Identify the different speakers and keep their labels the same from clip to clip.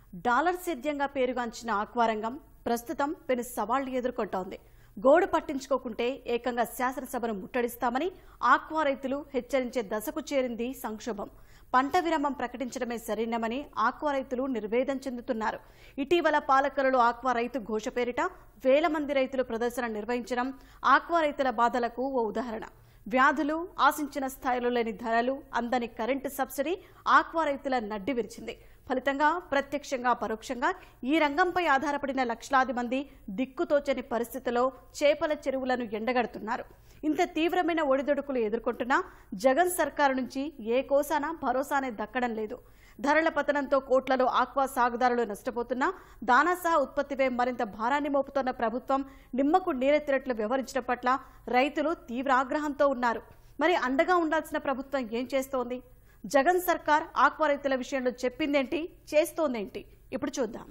Speaker 1: dollar సేద్యంగా పేరుగాంచిన ఆక్వారంగం ప్రస్తుతం పెను సవాళ్లు ఎదుర్కొంటోంది గోడు పట్టించుకోకుంటే ఏకంగా శాసనసభను ముట్టడిస్తామని ఆక్వా రైతులు హెచ్చరించే దశకు చేరింది సంక్షోభం పంట విరామం ప్రకటించడమే సరైనమని ఆక్వా రైతులు నిర్వేదం చెందుతున్నారు ఇటీవల పాలకరులు ఆక్వా రైతు ఘోష పేరిట వేల మంది రైతులు ప్రదర్శన నిర్వహించడం ఆక్వా రైతుల బాధలకు ఓ ఉదాహరణ వ్యాధులు ఆశించిన స్థాయిలో లేని ధరలు అందని కరెంటు సబ్సిడీ ఆక్వా రైతుల నడ్డి విరిచింది ఫలితంగా ప్రత్యక్షంగా పరోక్షంగా ఈ రంగంపై ఆధారపడిన లక్షలాది మంది దిక్కుతోచని పరిస్థితిలో చేపల చెరువులను ఎండగడుతున్నారు ఇంత తీవ్రమైన ఒడిదొడుకులు ఎదుర్కొంటున్నా జగన్ సర్కారు నుంచి ఏ కోసాన భరోసానే దక్కడం లేదు ధరల పతనంతో కోట్లలో ఆక్వా సాగుదారులు నష్టపోతున్నా దానా సహా ఉత్పత్తిపై మరింత భారాన్ని మోపుతోన్న ప్రభుత్వం నిమ్మకు నీరెత్తినట్లు వ్యవహరించడం పట్ల రైతులు తీవ్ర ఆగ్రహంతో ఉన్నారు మరి అండగా ఉండాల్సిన ప్రభుత్వం ఏం చేస్తోంది జగన్ సర్కార్ ఆక్వా రైతుల విషయంలో చెప్పిందేంటి చేస్తోందేంటి ఇప్పుడు చూద్దాం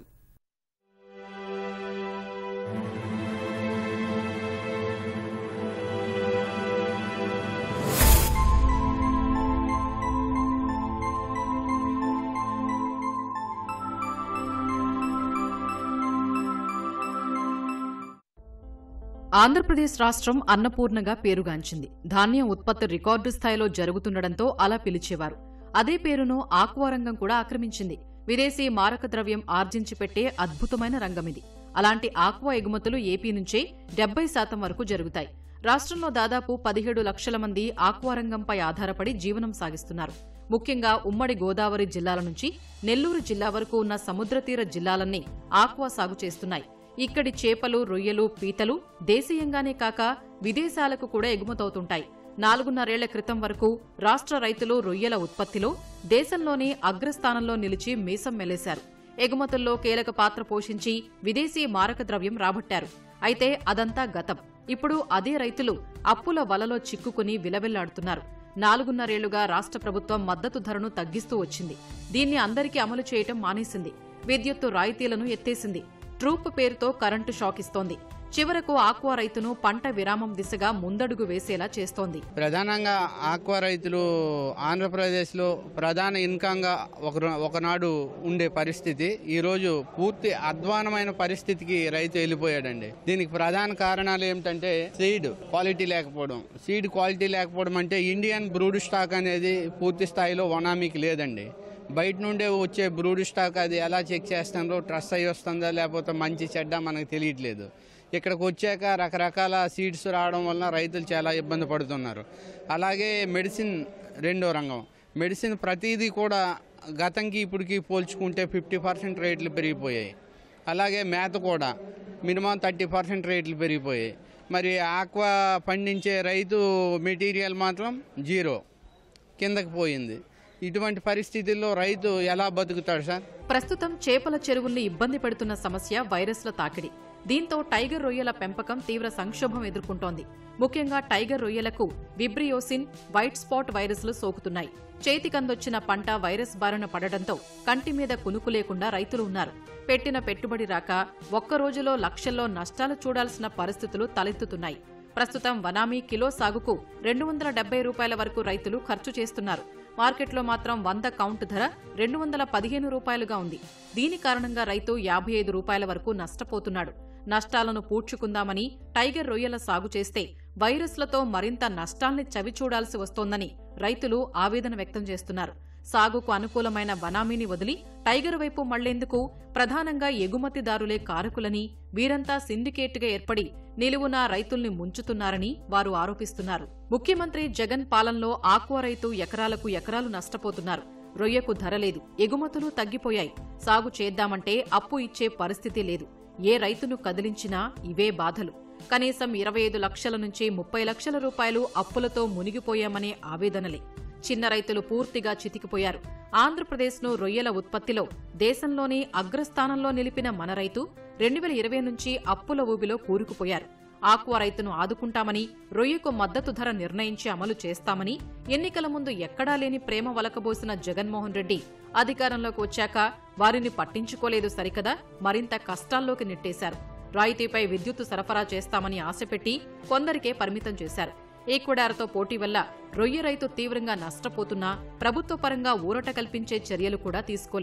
Speaker 2: ఆంధ్రప్రదేశ్ రాష్ట్రం అన్నపూర్ణగా పేరుగాంచింది ధాన్యం ఉత్పత్తి రికార్డు స్థాయిలో జరుగుతుండటంతో అలా పిలిచేవారు అదే పేరును ఆక్వా రంగం కూడా ఆక్రమించింది విదేశీ మారక ద్రవ్యం ఆర్జించి పెట్టే అద్భుతమైన రంగమిది అలాంటి ఆక్వా ఎగుమతులు ఏపీ నుంచే డెబ్బై శాతం వరకు జరుగుతాయి రాష్ట్రంలో దాదాపు పదిహేడు లక్షల మంది ఆక్వా రంగంపై ఆధారపడి జీవనం సాగిస్తున్నారు ముఖ్యంగా ఉమ్మడి గోదావరి జిల్లాల నుంచి నెల్లూరు జిల్లా వరకు ఉన్న సముద్ర తీర జిల్లాలన్నీ ఆక్వా సాగు చేస్తున్నాయి ఇక్కడి చేపలు రొయ్యలు పీతలు దేశీయంగానే కాక విదేశాలకు కూడా ఎగుమతవుతుంటాయి నాలుగున్నరేళ్ల క్రితం వరకు రాష్ట్ర రైతులు రొయ్యల ఉత్పత్తిలో దేశంలోనే అగ్రస్థానంలో నిలిచి మీసం మెలేశారు ఎగుమతుల్లో కీలక పాత్ర పోషించి విదేశీ మారక ద్రవ్యం రాబట్టారు అయితే అదంతా గతం ఇప్పుడు అదే రైతులు అప్పుల వలలో చిక్కుకుని విలవిల్లాడుతున్నారు నాలుగున్నరేళ్లుగా రాష్ట్ర ప్రభుత్వం మద్దతు ధరను తగ్గిస్తూ వచ్చింది దీన్ని అందరికీ అమలు చేయటం మానేసింది విద్యుత్తు రాయితీలను ఎత్తేసింది ట్రూప్ పేరుతో కరెంటు షాక్ ఇస్తోంది చివరకు ఆక్వా రైతును పంట విరామం దిశగా ముందడుగు వేసేలా చేస్తోంది
Speaker 3: ప్రధానంగా ఆక్వా రైతులు ఆంధ్రప్రదేశ్లో ప్రధాన ఇన్కంగా ఒక ఒకనాడు ఉండే పరిస్థితి ఈరోజు పూర్తి అధ్వానమైన పరిస్థితికి రైతు వెళ్ళిపోయాడండి దీనికి ప్రధాన కారణాలు ఏమిటంటే సీడ్ క్వాలిటీ లేకపోవడం సీడ్ క్వాలిటీ లేకపోవడం అంటే ఇండియన్ బ్రూడ్ స్టాక్ అనేది పూర్తి స్థాయిలో వనామీకి లేదండి బయట నుండే వచ్చే బ్రూడ్ స్టాక్ అది ఎలా చెక్ చేస్తారో ట్రస్ అయ్యి వస్తుందా లేకపోతే మంచి చెడ్డ మనకు తెలియట్లేదు ఇక్కడికి వచ్చాక రకరకాల సీడ్స్ రావడం వలన రైతులు చాలా ఇబ్బంది పడుతున్నారు అలాగే మెడిసిన్ రెండో రంగం మెడిసిన్ ప్రతిదీ కూడా గతంకి ఇప్పటికి పోల్చుకుంటే ఫిఫ్టీ పర్సెంట్ రేట్లు పెరిగిపోయాయి అలాగే మేత కూడా మినిమం థర్టీ పర్సెంట్ రేట్లు పెరిగిపోయాయి మరి ఆక్వా పండించే రైతు మెటీరియల్ మాత్రం జీరో కిందకి పోయింది ఇటువంటి పరిస్థితుల్లో రైతు ఎలా బతుకుతాడు సార్
Speaker 2: ప్రస్తుతం చేపల చెరువుల్ని ఇబ్బంది పెడుతున్న సమస్య వైరస్ల తాకిడి దీంతో టైగర్ రొయ్యల పెంపకం తీవ్ర సంక్షోభం ఎదుర్కొంటోంది ముఖ్యంగా టైగర్ రొయ్యలకు విబ్రియోసిన్ వైట్ స్పాట్ వైరస్లు సోకుతున్నాయి చేతికందొచ్చిన పంట వైరస్ బారిన పడడంతో కంటి మీద కునుకు లేకుండా రైతులు ఉన్నారు పెట్టిన పెట్టుబడి రాక ఒక్క రోజులో లక్షల్లో నష్టాలు చూడాల్సిన పరిస్థితులు తలెత్తుతున్నాయి ప్రస్తుతం వనామీ కిలో సాగుకు రెండు వందల డెబ్బై రూపాయల వరకు రైతులు ఖర్చు చేస్తున్నారు మార్కెట్లో మాత్రం వంద కౌంట్ ధర రెండు వందల పదిహేను రూపాయలుగా ఉంది దీని కారణంగా రైతు యాభై ఐదు రూపాయల వరకు నష్టపోతున్నాడు నష్టాలను పూడ్చుకుందామని టైగర్ రొయ్యల సాగు చేస్తే వైరస్లతో మరింత నష్టాల్ని చవిచూడాల్సి వస్తోందని రైతులు ఆవేదన వ్యక్తం చేస్తున్నారు సాగుకు అనుకూలమైన వనామీని వదిలి టైగర్ వైపు మళ్లేందుకు ప్రధానంగా ఎగుమతిదారులే కారకులని వీరంతా సిండికేట్గా ఏర్పడి నిలువునా రైతుల్ని ముంచుతున్నారని వారు ఆరోపిస్తున్నారు ముఖ్యమంత్రి జగన్ పాలనలో ఆక్వా రైతు ఎకరాలకు ఎకరాలు నష్టపోతున్నారు రొయ్యకు ధర లేదు ఎగుమతులు తగ్గిపోయాయి సాగు చేద్దామంటే అప్పు ఇచ్చే పరిస్థితి లేదు ఏ రైతును కదిలించినా ఇవే బాధలు కనీసం ఇరవై ఐదు లక్షల నుంచి ముప్పై లక్షల రూపాయలు అప్పులతో మునిగిపోయామనే ఆవేదనలే చిన్న రైతులు పూర్తిగా చితికిపోయారు ఆంధ్రప్రదేశ్ను రొయ్యల ఉత్పత్తిలో దేశంలోనే అగ్రస్థానంలో నిలిపిన మన రైతు రెండు వేల ఇరవై నుంచి అప్పుల ఊబిలో కూరుకుపోయారు ఆక్వా రైతును ఆదుకుంటామని రొయ్యకు మద్దతు ధర నిర్ణయించి అమలు చేస్తామని ఎన్నికల ముందు ఎక్కడా లేని ప్రేమ వలకబోసిన జగన్మోహన్ రెడ్డి అధికారంలోకి వచ్చాక వారిని పట్టించుకోలేదు సరికదా మరింత కష్టాల్లోకి నెట్టేశారు రాయితీపై విద్యుత్తు సరఫరా చేస్తామని ఆశపెట్టి కొందరికే పరిమితం చేశారు ఈక్వడార్తో పోటీ వల్ల రొయ్య రైతు తీవ్రంగా నష్టపోతున్నా ప్రభుత్వ పరంగా ఊరట కల్పించే చర్యలు కూడా తీసుకోలేదు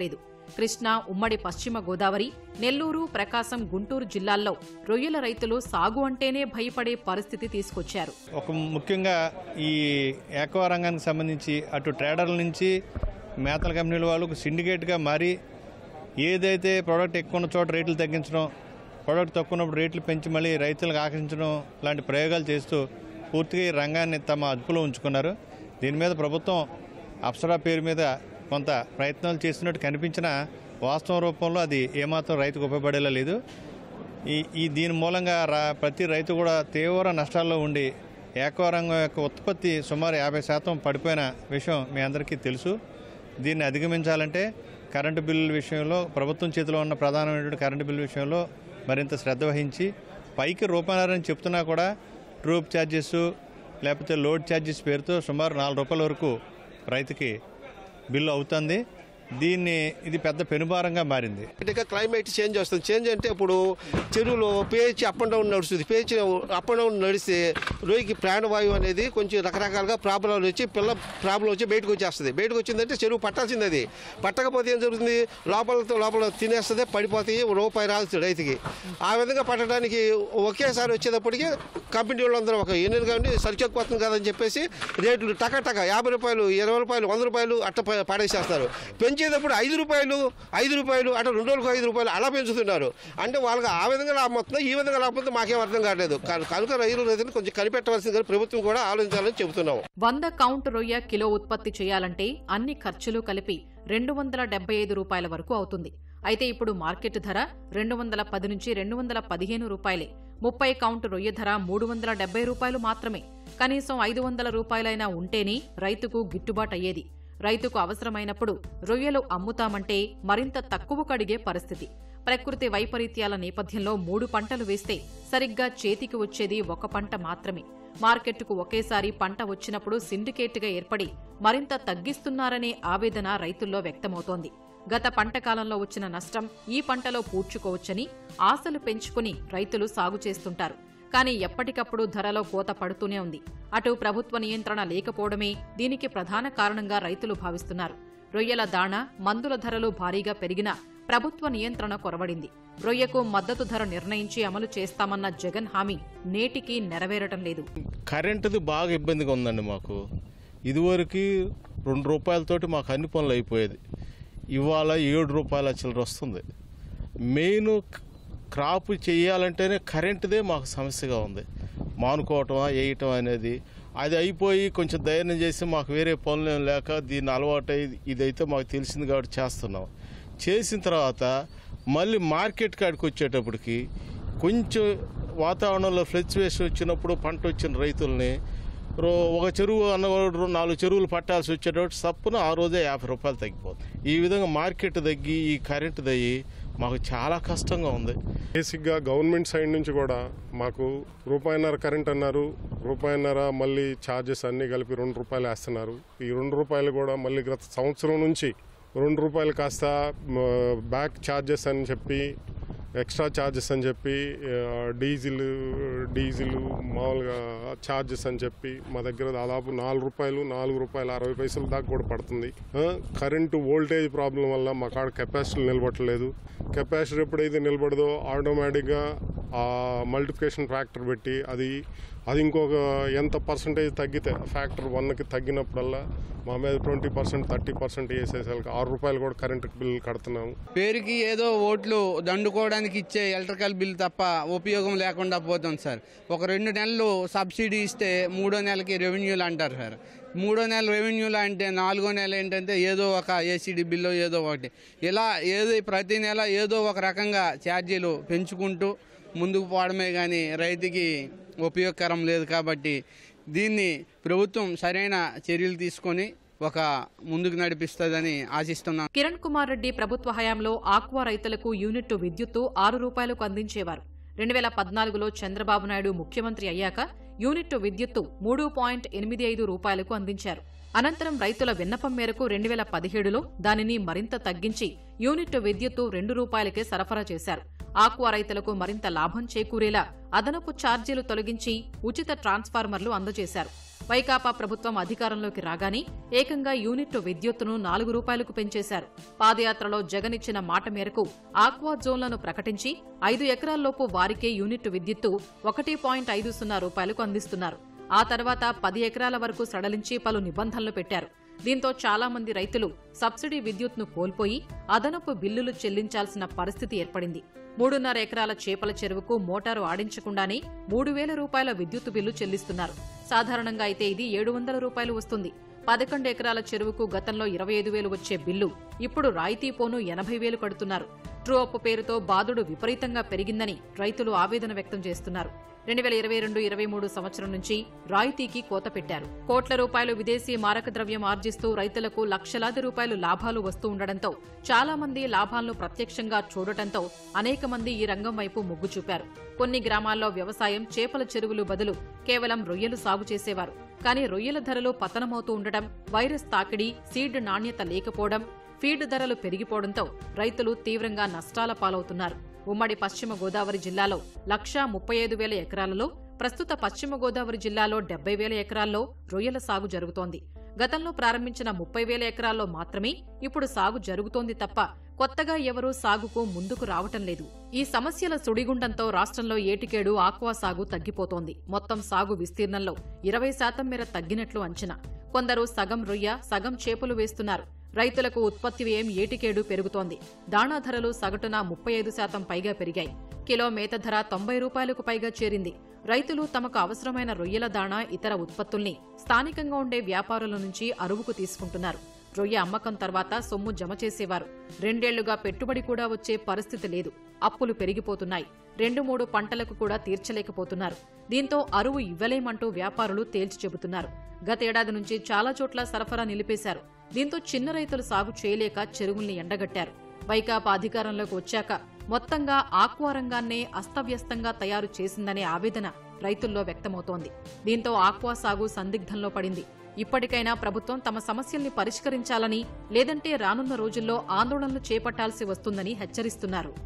Speaker 2: కృష్ణా ఉమ్మడి పశ్చిమ గోదావరి నెల్లూరు ప్రకాశం గుంటూరు జిల్లాల్లో రొయ్యల రైతులు సాగు అంటేనే భయపడే పరిస్థితి తీసుకొచ్చారు
Speaker 4: ఒక ముఖ్యంగా ఈ ఏకవా రంగానికి సంబంధించి అటు ట్రేడర్ల నుంచి మేతల కంపెనీల వాళ్ళు ఒక సిండికేట్గా మారి ఏదైతే ప్రోడక్ట్ ఎక్కువ ఉన్న చోట రేట్లు తగ్గించడం ప్రోడక్ట్ తక్కువ ఉన్నప్పుడు రేట్లు పెంచి మళ్ళీ రైతులకు ఆకర్షించడం లాంటి ప్రయోగాలు చేస్తూ పూర్తిగా ఈ రంగాన్ని తమ అదుపులో ఉంచుకున్నారు దీని మీద ప్రభుత్వం అప్సరా పేరు మీద కొంత ప్రయత్నాలు చేస్తున్నట్టు కనిపించిన వాస్తవ రూపంలో అది ఏమాత్రం రైతుకు ఉపయోగపడేలా లేదు ఈ ఈ దీని మూలంగా రా ప్రతి రైతు కూడా తీవ్ర నష్టాల్లో ఉండి ఏకవరంగం యొక్క ఉత్పత్తి సుమారు యాభై శాతం పడిపోయిన విషయం మీ అందరికీ తెలుసు దీన్ని అధిగమించాలంటే కరెంటు బిల్లుల విషయంలో ప్రభుత్వం చేతిలో ఉన్న ప్రధానమైనటువంటి కరెంటు బిల్లు విషయంలో మరింత శ్రద్ధ వహించి పైకి రూపాయలని చెప్తున్నా కూడా ట్రూప్ ఛార్జెస్ లేకపోతే లోడ్ ఛార్జెస్ పేరుతో సుమారు నాలుగు రూపాయల వరకు రైతుకి బిల్లు అవుతుంది దీన్ని ఇది పెద్ద పెనుభారంగా మారింది
Speaker 5: ఇక క్లైమేట్ చేంజ్ వస్తుంది చేంజ్ అంటే ఇప్పుడు చెరువులో పేచి అప్ అండ్ డౌన్ నడుస్తుంది పేచి అప్ అండ్ డౌన్ నడిస్తే రొయ్యకి ప్రాణవాయువు అనేది కొంచెం రకరకాలుగా ప్రాబ్లంలు వచ్చి పిల్ల ప్రాబ్లం వచ్చి బయటకు వచ్చేస్తుంది బయటకు వచ్చిందంటే చెరువు పట్టాల్సింది అది పట్టకపోతే ఏం జరుగుతుంది లోపలతో లోపల తినేస్తుంది పడిపోతాయి రూపాయి రాదు రైతుకి ఆ విధంగా పట్టడానికి ఒకేసారి వచ్చేటప్పటికి కంపెనీ వాళ్ళందరూ ఒక ఎన్ని కానీ సరిచెక్కుపోతుంది కదని చెప్పేసి రేట్లు టక టక యాభై రూపాయలు ఇరవై రూపాయలు వంద రూపాయలు అట్ట ప- పడేసేస్తారు పెంచేటప్పుడు ఐదు రూపాయలు ఐదు రూపాయలు అట్లా రెండు రోజులకు ఐదు రూపాయలు అలా పెంచుతున్నారు అంటే వాళ్ళకి ఆ విధంగా లాభం వస్తుందో ఈ విధంగా లాభం వస్తుందో మాకేం అర్థం కావట్లేదు కను- కనుక రైతులు రైతులు కొంచెం కనిపెట్టవలసింది కానీ ప్రభుత్వం కూడా ఆలోచించాలని చెబుతున్నాం
Speaker 2: వంద కౌంట్ రొయ్య కిలో ఉత్పత్తి చేయాలంటే అన్ని ఖర్చులు కలిపి రెండు వందల డెబ్బై ఐదు రూపాయల వరకు అవుతుంది అయితే ఇప్పుడు మార్కెట్ ధర రెండు వందల పది నుంచి రెండు వందల పదిహేను రూపాయలే ముప్పై కౌంట్ రొయ్య ధర మూడు వందల డెబ్బై రూపాయలు మాత్రమే కనీసం ఐదు వందల రూపాయలైనా ఉంటేనే రైతుకు గిట్టుబాటు అయ్యేది రైతుకు అవసరమైనప్పుడు రొయ్యలు అమ్ముతామంటే మరింత తక్కువ కడిగే పరిస్థితి ప్రకృతి వైపరీత్యాల నేపథ్యంలో మూడు పంటలు వేస్తే సరిగ్గా చేతికి వచ్చేది ఒక పంట మాత్రమే మార్కెట్టుకు ఒకేసారి పంట వచ్చినప్పుడు సిండికేట్గా ఏర్పడి మరింత తగ్గిస్తున్నారనే ఆవేదన రైతుల్లో వ్యక్తమవుతోంది గత పంట కాలంలో వచ్చిన నష్టం ఈ పంటలో పూడ్చుకోవచ్చని ఆశలు పెంచుకుని రైతులు సాగు చేస్తుంటారు కానీ ఎప్పటికప్పుడు ధరలో కోత పడుతూనే ఉంది అటు ప్రభుత్వ నియంత్రణ లేకపోవడమే దీనికి ప్రధాన కారణంగా రైతులు భావిస్తున్నారు రొయ్యల దాణ మందుల ధరలు భారీగా పెరిగినా ప్రభుత్వ నియంత్రణ కొరవడింది రొయ్యకు మద్దతు ధర నిర్ణయించి అమలు చేస్తామన్న జగన్ హామీ నేటికి నెరవేరటం లేదు
Speaker 6: కరెంటుది బాగా ఇబ్బందిగా ఉందండి మాకు ఇదివరకు రెండు రూపాయలతోటి మాకు అన్ని పనులు అయిపోయేది ఇవాళ ఏడు రూపాయల చిల్లర వస్తుంది మెయిన్ క్రాప్ చేయాలంటేనే కరెంటుదే మాకు సమస్యగా ఉంది మానుకోవటం వేయటం అనేది అది అయిపోయి కొంచెం ధైర్యం చేసి మాకు వేరే పనులు ఏం లేక దీన్ని అలవాటై ఇదైతే మాకు తెలిసింది కాబట్టి చేస్తున్నాం చేసిన తర్వాత మళ్ళీ మార్కెట్ కాడికి వచ్చేటప్పటికి కొంచెం వాతావరణంలో ఫ్లక్చువేషన్ వచ్చినప్పుడు పంట వచ్చిన రైతుల్ని రో- ఒక చెరువు అన్న రో- నాలుగు చెరువులు పట్టాల్సి వచ్చేటప్పుడు సప్పున ఆ రోజే యాభై రూపాయలు తగ్గిపోతుంది ఈ విధంగా మార్కెట్ తగ్గి ఈ కరెంటు తగ్గి మాకు చాలా కష్టంగా ఉంది
Speaker 7: బేసిక్గా గవర్నమెంట్ సైడ్ నుంచి కూడా మాకు రూపాయిన్నర కరెంట్ అన్నారు రూపాయిన్నర మళ్ళీ ఛార్జెస్ అన్నీ కలిపి రెండు రూపాయలు వేస్తున్నారు ఈ రెండు రూపాయలు కూడా మళ్ళీ గత సంవత్సరం నుంచి రెండు రూపాయలు కాస్త మ, బ్యాక్ ఛార్జెస్ అని చెప్పి ఎక్స్ట్రా ఛార్జెస్ అని చెప్పి ఆ, డీజిల్ డీజిల్ మామూలుగా ఛార్జెస్ అని చెప్పి మా దగ్గర దాదాపు నాలుగు రూపాయలు నాలుగు రూపాయలు అరవై పైసలు దాకా కూడా పడుతుంది ఆ, కరెంటు వోల్టేజ్ ప్రాబ్లం వల్ల మా కాడ కెపాసిటీ నిలబట్టలేదు కెపాసిటీ ఎప్పుడైతే నిలబడదో ఆటోమేటిక్గా ఆ మల్టిప్లికేషన్ ఫ్యాక్టర్ పెట్టి అది అది ఇంకొక ఎంత పర్సంటేజ్ తగ్గితే ఫ్యాక్టర్ వన్కి తగ్గినప్పుడల్లా మా మీద ట్వంటీ పర్సెంట్ థర్టీ పర్సెంట్ వేసేసరికి ఆరు రూపాయలు కూడా కరెంట్ బిల్ కడుతున్నాము
Speaker 3: పేరుకి ఏదో ఓట్లు దండుకోవడానికి ఇచ్చే ఎలక్ట్రికల్ బిల్ తప్ప ఉపయోగం లేకుండా పోతుంది సార్ ఒక రెండు నెలలు సబ్సిడీ ఇస్తే మూడో నెలకి రెవెన్యూలు అంటారు సార్ మూడో నెల రెవెన్యూలు అంటే నాలుగో నెల ఏంటంటే ఏదో ఒక ఏసీడీ బిల్లు ఏదో ఒకటి ఇలా ఏదో ప్రతి నెల ఏదో ఒక రకంగా ఛార్జీలు పెంచుకుంటూ ముందుకు పోవడమే కానీ రైతుకి ఉపయోగకరం లేదు కాబట్టి దీన్ని ప్రభుత్వం సరైన చర్యలు తీసుకొని ఒక ముందుకు నడిపిస్తుందని ఆశిస్తున్నాను
Speaker 2: కిరణ్ కుమార్ రెడ్డి ప్రభుత్వ హయాంలో ఆక్వా రైతులకు యూనిట్ విద్యుత్తు ఆరు రూపాయలకు అందించేవారు రెండు వేల పద్నాలుగులో చంద్రబాబు నాయుడు ముఖ్యమంత్రి అయ్యాక యూనిట్ విద్యుత్తు మూడు పాయింట్ ఎనిమిది ఐదు రూపాయలకు అందించారు అనంతరం రైతుల విన్నపం మేరకు రెండు వేల పదిహేడులో దానిని మరింత తగ్గించి యూనిట్ విద్యుత్తు రెండు రూపాయలకే సరఫరా చేశారు ఆక్వా రైతులకు మరింత లాభం చేకూరేలా అదనపు ఛార్జీలు తొలగించి ఉచిత ట్రాన్స్ఫార్మర్లు అందజేశారు వైకాపా ప్రభుత్వం అధికారంలోకి రాగానే ఏకంగా యూనిట్ విద్యుత్తును నాలుగు రూపాయలకు పెంచేశారు పాదయాత్రలో జగన్ ఇచ్చిన మాట మేరకు ఆక్వా జోన్లను ప్రకటించి ఐదు ఎకరాల్లోపు వారికే యూనిట్ విద్యుత్తు ఒకటి పాయింట్ ఐదు సున్నా రూపాయలకు అందిస్తున్నారు ఆ తర్వాత పది ఎకరాల వరకు సడలించి పలు నిబంధనలు పెట్టారు దీంతో చాలా మంది రైతులు సబ్సిడీ విద్యుత్ను కోల్పోయి అదనపు బిల్లులు చెల్లించాల్సిన పరిస్థితి ఏర్పడింది మూడున్నర ఎకరాల చేపల చెరువుకు మోటారు ఆడించకుండానే మూడు వేల రూపాయల విద్యుత్ బిల్లు చెల్లిస్తున్నారు సాధారణంగా అయితే ఇది ఏడు వందల రూపాయలు వస్తుంది పదకొండు ఎకరాల చెరువుకు గతంలో ఇరవై ఐదు వేలు వచ్చే బిల్లు ఇప్పుడు రాయితీ పోను ఎనభై వేలు కడుతున్నారు ట్రూ అప్పు పేరుతో బాదుడు విపరీతంగా పెరిగిందని రైతులు ఆవేదన వ్యక్తం చేస్తున్నారు రెండు వేల ఇరవై రెండు ఇరవై మూడు సంవత్సరం నుంచి రాయితీకి కోత పెట్టారు కోట్ల రూపాయలు విదేశీ మారక ద్రవ్యం ఆర్జిస్తూ రైతులకు లక్షలాది రూపాయలు లాభాలు వస్తూ ఉండడంతో చాలా మంది లాభాలను ప్రత్యక్షంగా చూడటంతో అనేక మంది ఈ రంగం వైపు మొగ్గు చూపారు కొన్ని గ్రామాల్లో వ్యవసాయం చేపల చెరువులు బదులు కేవలం రొయ్యలు సాగు చేసేవారు కానీ రొయ్యల ధరలు పతనమవుతూ ఉండటం వైరస్ తాకిడి సీడ్ నాణ్యత లేకపోవడం ఫీడ్ ధరలు పెరిగిపోవడంతో రైతులు తీవ్రంగా నష్టాల పాలవుతున్నారు ఉమ్మడి పశ్చిమ గోదావరి జిల్లాలో లక్షా ముప్పై ఐదు వేల ఎకరాలలో ప్రస్తుత పశ్చిమ గోదావరి జిల్లాలో డెబ్బై వేల ఎకరాల్లో రొయ్యల సాగు జరుగుతోంది గతంలో ప్రారంభించిన ముప్పై వేల ఎకరాల్లో మాత్రమే ఇప్పుడు సాగు జరుగుతోంది తప్ప కొత్తగా ఎవరూ సాగుకు ముందుకు రావటం లేదు ఈ సమస్యల సుడిగుండంతో రాష్ట్రంలో ఏటికేడు ఆక్వా సాగు తగ్గిపోతోంది మొత్తం సాగు విస్తీర్ణంలో ఇరవై శాతం మేర తగ్గినట్లు అంచనా కొందరు సగం రొయ్య సగం చేపలు వేస్తున్నారు రైతులకు ఉత్పత్తి వ్యయం ఏటికేడు పెరుగుతోంది దాణా ధరలు సగటున ముప్పై ఐదు శాతం పైగా పెరిగాయి కిలో మేత ధర తొంభై రూపాయలకు పైగా చేరింది రైతులు తమకు అవసరమైన రొయ్యల దాణా ఇతర ఉత్పత్తుల్ని స్థానికంగా ఉండే వ్యాపారుల నుంచి అరువుకు తీసుకుంటున్నారు రొయ్య అమ్మకం తర్వాత సొమ్ము జమ చేసేవారు రెండేళ్లుగా పెట్టుబడి కూడా వచ్చే పరిస్థితి లేదు అప్పులు పెరిగిపోతున్నాయి రెండు మూడు పంటలకు కూడా తీర్చలేకపోతున్నారు దీంతో అరువు ఇవ్వలేమంటూ వ్యాపారులు తేల్చి చెబుతున్నారు గతేడాది నుంచి చాలా చోట్ల సరఫరా నిలిపేశారు దీంతో చిన్న రైతులు సాగు చేయలేక చెరువుల్ని ఎండగట్టారు వైకాపా అధికారంలోకి వచ్చాక మొత్తంగా ఆక్వా రంగాన్నే అస్తవ్యస్తంగా తయారు చేసిందనే ఆవేదన రైతుల్లో వ్యక్తమవుతోంది దీంతో ఆక్వా సాగు సందిగ్ధంలో పడింది ఇప్పటికైనా ప్రభుత్వం తమ సమస్యల్ని పరిష్కరించాలని లేదంటే రానున్న రోజుల్లో ఆందోళనలు చేపట్టాల్సి వస్తుందని హెచ్చరిస్తున్నారు